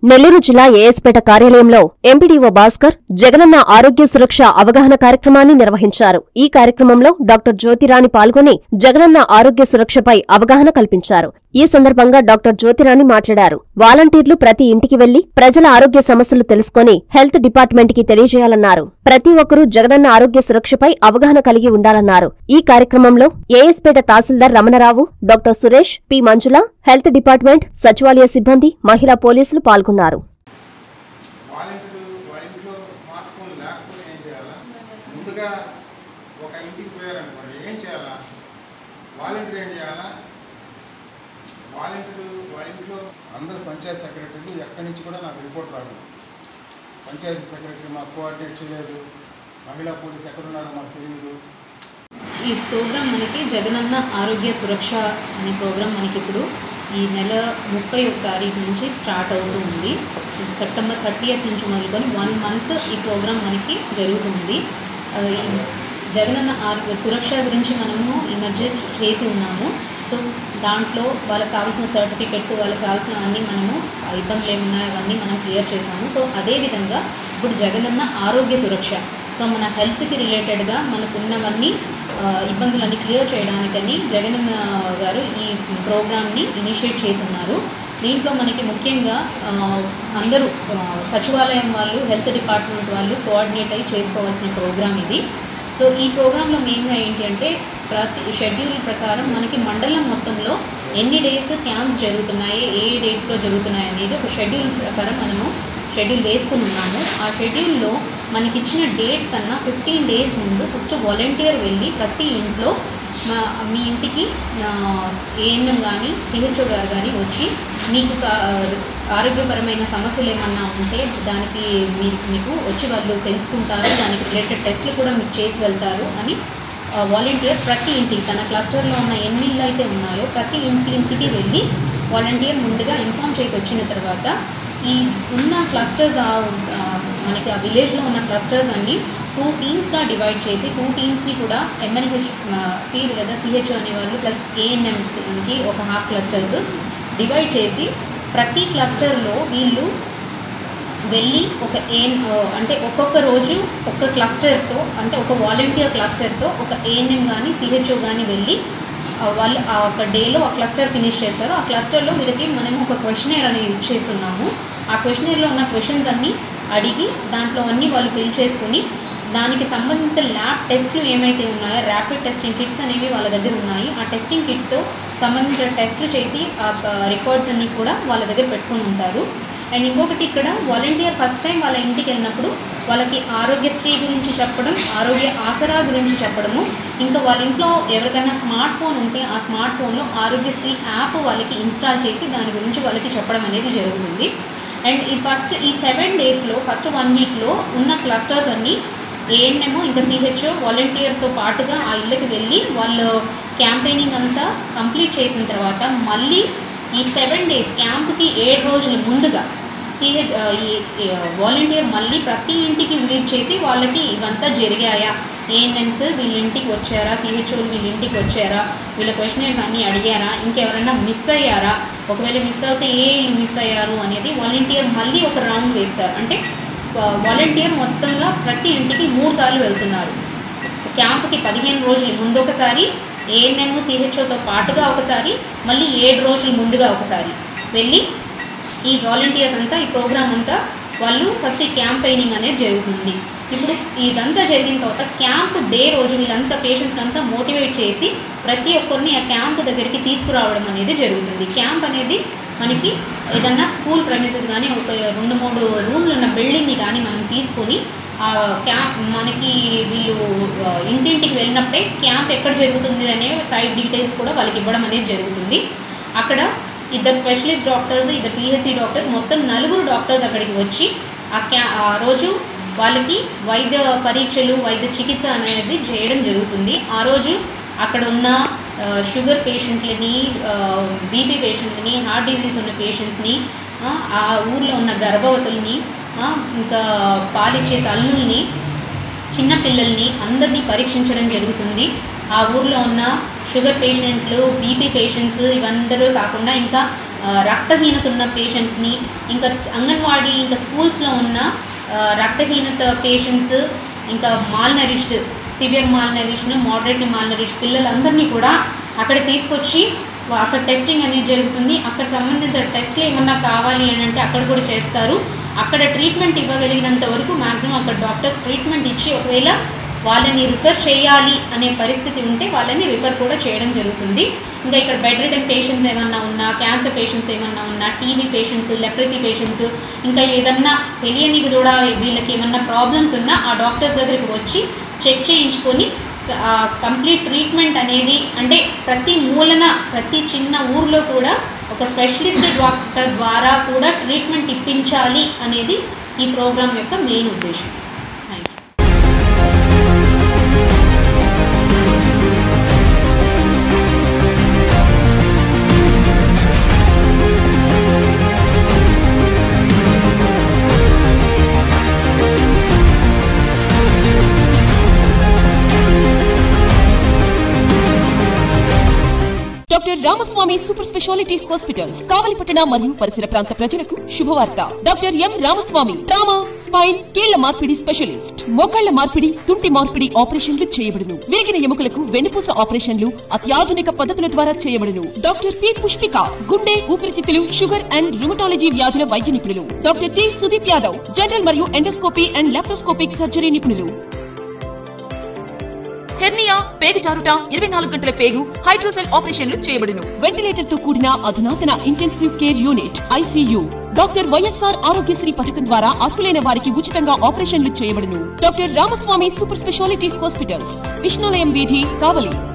నెల్లూరు జిల్లా ఏఎస్పేట కార్యాలయంలో ఎంపీడీఓ భాస్కర్ జగనన్న ఆరోగ్య సురక్ష అవగాహన కార్యక్రమాన్ని నిర్వహించారు ఈ కార్యక్రమంలో డాక్టర్ జ్యోతిరాణి పాల్గొని జగనన్న ఆరోగ్య సురక్షపై అవగాహన కల్పించారు ఈ సందర్భంగా డాక్టర్ జ్యోతిరాణి మాట్లాడారు వాలంటీర్లు ప్రతి ఇంటికి వెళ్లి ప్రజల ఆరోగ్య సమస్యలు తెలుసుకొని హెల్త్ డిపార్ట్మెంట్ కి తెలియజేయాలన్నారు ప్రతి ఒక్కరూ జగనన్న ఆరోగ్య సురక్షపై అవగాహన కలిగి ఉండాలన్నారు ఈ కార్యక్రమంలో AS Peta tahsildar Ramana Rao doctor Suresh P Manjula health department సచివాలయ సిబ్బంది మహిళా పోలీసులు పాల్గొన్నారు వాలంటీర్లు వాళ్ళ ఇంట్లో స్మార్ట్ ఫోన్ లేకపోతే ఏం చేయాలా ముందుగా ఒక ఇంటికి పోయారనుకోండి ఏం చేయాలా వాలంటీర్ ఏం చేయాలా వాలంటీర్లు వాళ్ళ ఇంట్లో అందరు పంచాయతీ సెక్రటరీలు ఎక్కడి నుంచి కూడా నాకు రిపోర్ట్ రాదు పంచాయతీ సెక్రటరీ మాకు కోఆర్డినేట్ చేయలేదు మహిళా పోలీస్ ఎక్కడున్నారో మాకు తెలియదు ఈ ప్రోగ్రాం మనకి జగనన్న ఆరోగ్య సురక్ష అనే ప్రోగ్రాం మనకి ఇప్పుడు ఈ నెల ముప్పై ఒక తారీఖు నుంచి స్టార్ట్ అవుతూ ఉంది సెప్టెంబర్ థర్టీయత్ నుంచి మొదలుకొని వన్ మంత్ ఈ ప్రోగ్రాం మనకి జరుగుతుంది ఆ, ఈ జగనన్న ఆరోగ్య సురక్ష గురించి మనము ఈ మధ్య చేసి ఉన్నాము సో దాంట్లో వాళ్ళకి కావాల్సిన సర్టిఫికెట్స్ వాళ్ళకి కావాల్సిన అన్నీ మనము ఆ, ఇబ్బందులు ఏమున్నాయో అవన్నీ మనం క్లియర్ చేసాము సో అదేవిధంగా ఇప్పుడు జగనన్న ఆరోగ్య సురక్ష సో మన హెల్త్కి రిలేటెడ్గా మనకు ఉన్నవన్నీ ఆ, ఇబ్బందులన్నీ క్లియర్ చేయడానికని జగన్ గారు ఈ ప్రోగ్రామ్ని ఇనిషియేట్ చేసి ఉన్నారు దీంట్లో మనకి ముఖ్యంగా ఆ, అందరూ ఆ, సచివాలయం వాళ్ళు హెల్త్ డిపార్ట్మెంట్ వాళ్ళు కోఆర్డినేట్ అయ్యి చేసుకోవాల్సిన ప్రోగ్రామ్ ఇది సో ఈ ప్రోగ్రాంలో మెయిన్గా ఏంటి అంటే ప్రతి షెడ్యూల్ ప్రకారం మనకి మండలం మొత్తంలో ఎన్ని డేస్ క్యాంప్స్ జరుగుతున్నాయి ఏ ఏ డేట్స్లో జరుగుతున్నాయి అనేది ఒక షెడ్యూల్ ప్రకారం మనము షెడ్యూల్ వేసుకుని ఉన్నాము ఆ షెడ్యూల్లో మనకి ఇచ్చిన డేట్ కన్నా ఫిఫ్టీన్ డేస్ ముందు ఫస్ట్ వాలంటీర్ వెళ్ళి ప్రతి ఇంట్లో మా మీ ఇంటికి ఏఎన్ఎం కానీ సిహెచ్ఓ గారు కానీ వచ్చి మీకు కా- ఆరోగ్యపరమైన సమస్యలు ఏమన్నా ఉంటే దానికి మీ మీకు వచ్చి వాళ్ళు తెలుసుకుంటారు దానికి రిలేటెడ్ టెస్ట్లు కూడా మీకు చేసి వెళ్తారు అని వాలంటీర్ ప్రతి ఇంటికి తన క్లస్టర్లో ఉన్న ఎన్ని ఇళ్ళు అయితే ఉన్నాయో ప్రతి ఇంటి ఇంటికి వెళ్ళి వాలంటీర్ ముందుగా ఇన్ఫామ్ చేసి వచ్చిన తర్వాత ఈ ఉన్న క్లస్టర్స్ మనకి ఆ విలేజ్లో ఉన్న క్లస్టర్స్ అన్ని టూ టీమ్స్గా డివైడ్ చేసి టూ టీమ్స్ని కూడా ఎంఎల్హెచ్ పీ లేదా సిహెచ్ఓ అనేవాళ్ళు ప్లస్ ఏఎన్ఎంకి ఒక హాఫ్ క్లస్టర్స్ డివైడ్ చేసి ప్రతి క్లస్టర్లో వీళ్ళు వెళ్ళి ఒక ఏన్ అంటే ఒక్కొక్క రోజు ఒక క్లస్టర్తో అంటే ఒక వాలంటీర్ క్లస్టర్తో ఒక ఏఎన్ఎం కానీ సిహెచ్ఓ కానీ వెళ్ళి ఆ, వాళ్ళు ఆ ఒక డేలో ఆ క్లస్టర్ ఫినిష్ చేస్తారు ఆ క్లస్టర్లో వీళ్ళకి మనము ఒక క్వశ్చనేర్ అనేది ఇచ్చేస్తున్నాము ఆ క్వశ్చనేర్లో ఉన్న క్వశ్చన్స్ అన్నీ అడిగి దాంట్లో అన్నీ వాళ్ళు ఫిల్ చేసుకుని దానికి సంబంధిత ల్యాబ్ టెస్ట్లు ఏమైతే ఉన్నాయో ర్యాపిడ్ టెస్టింగ్ కిట్స్ అనేవి వాళ్ళ దగ్గర ఉన్నాయి ఆ టెస్టింగ్ కిట్స్తో సంబంధించిన టెస్ట్లు చేసి ఆ రికార్డ్స్ అన్ని కూడా వాళ్ళ దగ్గర పెట్టుకొని ఉంటారు అండ్ ఇంకొకటి ఇక్కడ వాలంటీర్ ఫస్ట్ టైం వాళ్ళ ఇంటికి వెళ్ళినప్పుడు వాళ్ళకి ఆరోగ్యశ్రీ గురించి చెప్పడం ఆరోగ్య ఆసరా గురించి చెప్పడము ఇంకా వాళ్ళ ఇంట్లో ఎవరికైనా స్మార్ట్ ఫోన్ ఉంటే ఆ స్మార్ట్ ఫోన్లో ఆరోగ్యశ్రీ యాప్ వాళ్ళకి ఇన్స్టాల్ చేసి దాని గురించి వాళ్ళకి చెప్పడం అనేది జరుగుతుంది అండ్ ఈ ఫస్ట్ ఈ సెవెన్ డేస్లో ఫస్ట్ వన్ వీక్లో ఉన్న క్లస్టర్స్ అన్నీ ఏఎన్ఎం ఇంకా సిహెచ్ఓ వాలంటీర్తో పాటుగా ఆ ఇళ్ళకి వెళ్ళి వాళ్ళు క్యాంపెయినింగ్ అంతా కంప్లీట్ చేసిన తర్వాత మళ్ళీ ఈ సెవెన్ డేస్ క్యాంప్కి ఏడు రోజుల ముందుగా సిహెచ్ ఈ వాలంటీర్ మళ్ళీ ప్రతి ఇంటికి విజిట్ చేసి వాళ్ళకి ఇవంతా జరిగాయా ఏఎన్ఎంస్ వీళ్ళ ఇంటికి వచ్చారా సిహెచ్ఓలు వీళ్ళ ఇంటికి వచ్చారా వీళ్ళ క్వశ్చనర్స్ అన్నీ అడిగారా ఇంకెవరైనా మిస్ అయ్యారా ఒకవేళ మిస్ అవుతే ఏ ఇల్లు మిస్ అయ్యారు అనేది వాలంటీర్ మళ్ళీ ఒక రౌండ్ వేస్తారు అంటే వాలంటీర్ మొత్తంగా ప్రతి ఇంటికి మూడు సార్లు వెళ్తున్నారు క్యాంప్కి పదిహేను రోజులు ముందు ఒకసారి ఏఎన్ఎం సిహెచ్ఓతో పాటుగా ఒకసారి మళ్ళీ ఏడు రోజులు ముందుగా ఒకసారి వెళ్ళి ఈ వాలంటీర్స్ అంతా ఈ ప్రోగ్రామ్ అంతా వాళ్ళు ఫస్ట్ ఈ క్యాంపెయినింగ్ అనేది జరుగుతుంది ఇప్పుడు ఇదంతా జరిగిన తర్వాత క్యాంప్ డే రోజు వీళ్ళంతా పేషెంట్స్ అంతా మోటివేట్ చేసి ప్రతి ఒక్కరిని ఆ క్యాంప్ దగ్గరికి తీసుకురావడం అనేది జరుగుతుంది క్యాంప్ అనేది మనకి ఏదన్నా స్కూల్ ప్రెమిసెస్ కానీ ఒక రెండు మూడు రూమ్లు ఉన్న బిల్డింగ్ని కానీ మనం తీసుకొని ఆ క్యాంప్ మనకి వీళ్ళు ఆ, ఇంటింటికి వెళ్ళినప్పుడే క్యాంప్ ఎక్కడ జరుగుతుంది అనే సైడ్ డీటెయిల్స్ కూడా వాళ్ళకి ఇవ్వడం అనేది జరుగుతుంది అక్కడ ఇద్దరు స్పెషలిస్ట్ డాక్టర్స్ ఇద్దరు పిహెచ్సి డాక్టర్స్ మొత్తం నలుగురు డాక్టర్స్ అక్కడికి వచ్చి ఆ క్యా ఆ రోజు వాళ్ళకి వైద్య పరీక్షలు వైద్య చికిత్స అనేది చేయడం జరుగుతుంది ఆ రోజు అక్కడ ఉన్న ఆ, షుగర్ పేషెంట్లని బీపీ పేషెంట్ని హార్ట్ డిజీజ్ ఉన్న పేషెంట్స్ని ఆ, ఆ ఊర్లో ఉన్న గర్భవతుల్ని ఆ, ఇంకా పాలిచ్చే తల్లుల్ని చిన్న పిల్లల్ని అందరినీ పరీక్షించడం జరుగుతుంది ఆ ఊర్లో ఉన్న షుగర్ పేషెంట్లు బీపీ పేషెంట్స్ ఇవందరూ కాకుండా ఇంకా ఆ, రక్తహీనత ఉన్న పేషెంట్స్ని ఇంకా అంగన్వాడీ ఇంకా స్కూల్స్లో ఉన్న ఆ, రక్తహీనత పేషెంట్స్ ఇంకా malnourished severe malnourished moderately malnourished పిల్లలందరినీ కూడా అక్కడ తీసుకొచ్చి వా- అక్కడ టెస్టింగ్ అనేది జరుగుతుంది అక్కడ సంబంధిత టెస్ట్లు ఏమన్నా కావాలి అని అంటే అక్కడ కూడా చేస్తారు అక్కడ ట్రీట్మెంట్ ఇవ్వగలిగినంత వరకు మ్యాక్సిమం అక్కడ డాక్టర్స్ ట్రీట్మెంట్ ఇచ్చి ఒకవేళ వాళ్ళని రిఫర్ చేయాలి అనే పరిస్థితి ఉంటే వాళ్ళని రిఫర్ కూడా చేయడం జరుగుతుంది ఇంకా ఇక్కడ బెడ్ రిడన్ పేషెంట్స్ ఏమన్నా ఉన్నా క్యాన్సర్ పేషెంట్స్ ఏమన్నా ఉన్నా టీవీ పేషెంట్స్ లెప్రసీ పేషెంట్స్ ఇంకా ఏదన్నా తెలియని కూడా వీళ్ళకి ఏమన్నా ప్రాబ్లమ్స్ ఉన్నా ఆ డాక్టర్స్ దగ్గరికి వచ్చి చెక్ చేయించుకొని కంప్లీట్ ట్రీట్మెంట్ అనేది అంటే ప్రతి మూలన ప్రతి చిన్న ఊర్లో కూడా ఒక స్పెషలిస్ట్ డాక్టర్ ద్వారా కూడా ట్రీట్మెంట్ ఇప్పించాలి అనేది ఈ ప్రోగ్రామ్ యొక్క మెయిన్ ఉద్దేశం thank you doctor Ramaswamy super speciality hospitals కావలిపట్టణ మరియు పరిసర ప్రాంత ప్రజలకు శుభవార్త doctor M Ramaswamy trauma spine కీళ్ల మార్పిడి స్పెషలిస్ట్ మోకాళ్ల మార్పిడి తుంటి మార్పిడి ఆపరేషన్లు చేయబడును విరిగిన ఎముకలకు వెన్నుపూస ఆపరేషన్లు అత్యాధునిక పద్ధతుల ద్వారా చేయబడును డాక్టర్ పి పుష్పిక గుండె ఊపిరితిత్తులు షుగర్ అండ్ రుమటాలజీ వ్యాధుల వైద్య నిపుణులు doctor T Sudeep Yadav general మరియు ఎండోస్కోపీ అండ్ లాప్రోస్కోపిక్ సర్జరీ నిపుణులు హెర్నియా పేగు జారుట ఇరవై నాలుగు గంటల పేగు హైడ్రోసెల్ ఆపరేషన్లు చేయబడును వెంటిలేటర్ తో కూడిన అధునాతన intensive care unit ICU doctor YSR Aarogyasri పథకం ద్వారా అర్హులైన వారికి ఉచితంగా ఆపరేషన్లు చేయబడును doctor Ramaswamy super speciality hospitals Vishnulayam వీధి కావలి